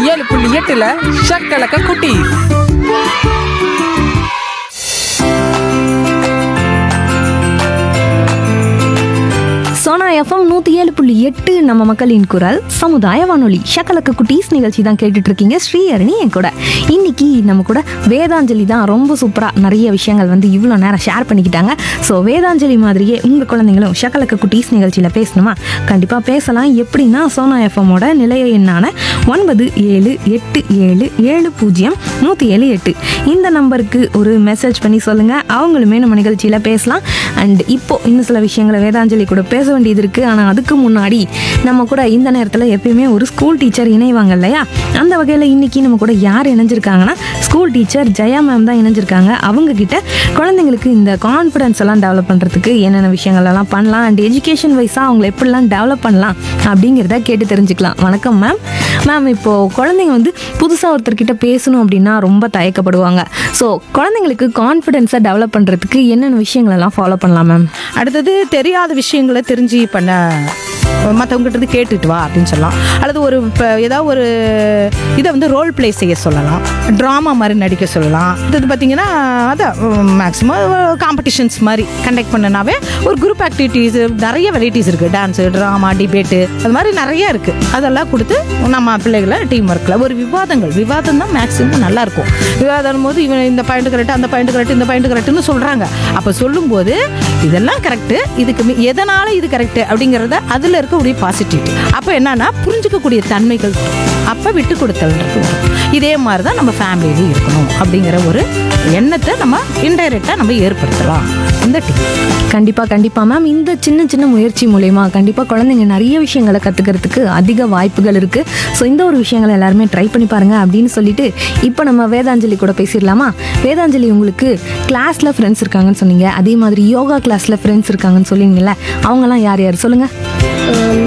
ஏழு புள்ளி எட்டுல ஷக்கலக்க குட்டி சோனா எஃப்எம் நூற்றி ஏழு புள்ளி எட்டு நம்ம மக்களின் குரல் சமுதாய வானொலி ஷக்கலக்க குட்டீஸ் நிகழ்ச்சி தான் கேட்டுட்டு இருக்கீங்க ஸ்ரீஹரணி என் கூட இன்னைக்கு நம்ம கூட வேதாஞ்சலி தான் ரொம்ப சூப்பராக நிறைய விஷயங்கள் வந்து இவ்வளோ நேரம் ஷேர் பண்ணிக்கிட்டாங்க ஸோ வேதாஞ்சலி மாதிரியே உங்கள் குழந்தைங்களும் ஷக்கலக்க குட்டீஸ் நிகழ்ச்சியில் பேசணுமா கண்டிப்பாக பேசலாம் எப்படின்னா சோனா எஃப்எம்மோட நிலைய எண்ணான ஒன்பது ஏழு எட்டு ஏழு ஏழு பூஜ்ஜியம் நூற்றி ஏழு எட்டு இந்த நம்பருக்கு ஒரு மெசேஜ் பண்ணி சொல்லுங்கள் அவங்களுமே நம்ம நிகழ்ச்சியில் பேசலாம் அண்ட் இப்போ இன்னும் சில விஷயங்களை வேதாஞ்சலி கூட பேச வேண்டியது இருக்குது ஆனால் அதுக்கு முன்னாடி நம்ம கூட இந்த நேரத்தில் எப்பயுமே ஒரு ஸ்கூல் டீச்சர் இணைவாங்க இல்லையா அந்த வகையில் இன்னைக்கு நம்ம கூட யார் இணைஞ்சிருக்காங்கன்னா ஸ்கூல் டீச்சர் ஜெயா மேம் தான் இணைஞ்சிருக்காங்க அவங்க கிட்ட குழந்தைங்களுக்கு இந்த கான்ஃபிடன்ஸ் எல்லாம் டெவலப் பண்ணுறதுக்கு என்னென்ன விஷயங்கள் எல்லாம் பண்ணலாம் அண்ட் எஜுகேஷன் வைஸாக அவங்கள எப்படிலாம் டெவலப் பண்ணலாம் அப்படிங்கிறத கேட்டு தெரிஞ்சுக்கலாம் வணக்கம் மேம் மேம் இப்போது குழந்தைங்க வந்து புதுசாக ஒருத்தர்கிட்ட பேசணும் அப்படின்னா ரொம்ப தயக்கப்படுவாங்க ஸோ குழந்தைங்களுக்கு கான்ஃபிடென்ஸை டெவலப் பண்ணுறதுக்கு என்னென்ன விஷயங்களெல்லாம் ஃபாலோ பண்ணலாம் மேம் அடுத்தது தெரியாத விஷயங்களை தெரிஞ்சு பண்ண மற்றவங்ககிட்ட இருந்து கேட்டுட்டு வா அப்படின்னு சொல்லலாம் அல்லது ஒரு இப்போ ஏதாவது ஒரு இதை வந்து ரோல் ப்ளே செய்ய சொல்லலாம் ட்ராமா மாதிரி நடிக்க சொல்லலாம் இது பார்த்தீங்கன்னா அதான் மேக்ஸிமம் காம்படிஷன்ஸ் மாதிரி கண்டக்ட் பண்ணனாவே ஒரு குரூப் ஆக்டிவிட்டீஸ் நிறைய வெரைட்டிஸ் இருக்குது டான்ஸு ட்ராமா டிபேட்டு அது மாதிரி நிறைய இருக்குது அதெல்லாம் கொடுத்து நம்ம பிள்ளைகளை டீம் ஒர்க்கில் ஒரு விவாதங்கள் விவாதம் தான் மேக்ஸிமம் நல்லா இருக்கும் விவாதம் போது இவன் இந்த பாயிண்ட் கரெக்ட் அந்த பாயிண்ட் கரெக்ட் இந்த பாயிண்ட் கரெக்ட்னு சொல்கிறாங்க அப்போ சொல்லும்போது இதெல்லாம் கரெக்டு இதுக்கு மி- எதனால இது கரெக்ட் அப்படிங்கிறத அதில் இருக்கக்கூடிய பாசிட்டிவிட்டி அப்போ என்னன்னா புரிஞ்சுக்கக்கூடிய தன்மைகள் அப்போ விட்டு கொடுத்தல்ன்றது வரும் இதே மாதிரி தான் நம்ம ஃபேமிலியிலையும் இருக்கணும் அப்படிங்கிற ஒரு எண்ணத்தை நம்ம இன்டைரக்டாக நம்ம ஏற்படுத்தலாம் இந்த டீம் கண்டிப்பாக கண்டிப்பாக மேம் இந்த சின்ன சின்ன முயற்சி மூலயமா கண்டிப்பாக குழந்தைங்க நிறைய விஷயங்களை கற்றுக்கிறதுக்கு அதிக வாய்ப்புகள் இருக்குது ஸோ இந்த ஒரு விஷயங்களை எல்லாருமே ட்ரை பண்ணி பாருங்க அப்படின்னு சொல்லிட்டு இப்போ நம்ம வேதாஞ்சலி கூட பேசிடலாமா வேதாஞ்சலி உங்களுக்கு கிளாஸில் ஃப்ரெண்ட்ஸ் இருக்காங்கன்னு சொன்னீங்க அதே மாதிரி யோகா கிளாஸில் ஃப்ரெண்ட்ஸ் இருக்காங்கன்னு சொன்னீங்கல்ல அவங்கலாம் யார் யார் சொல்லுங்கள்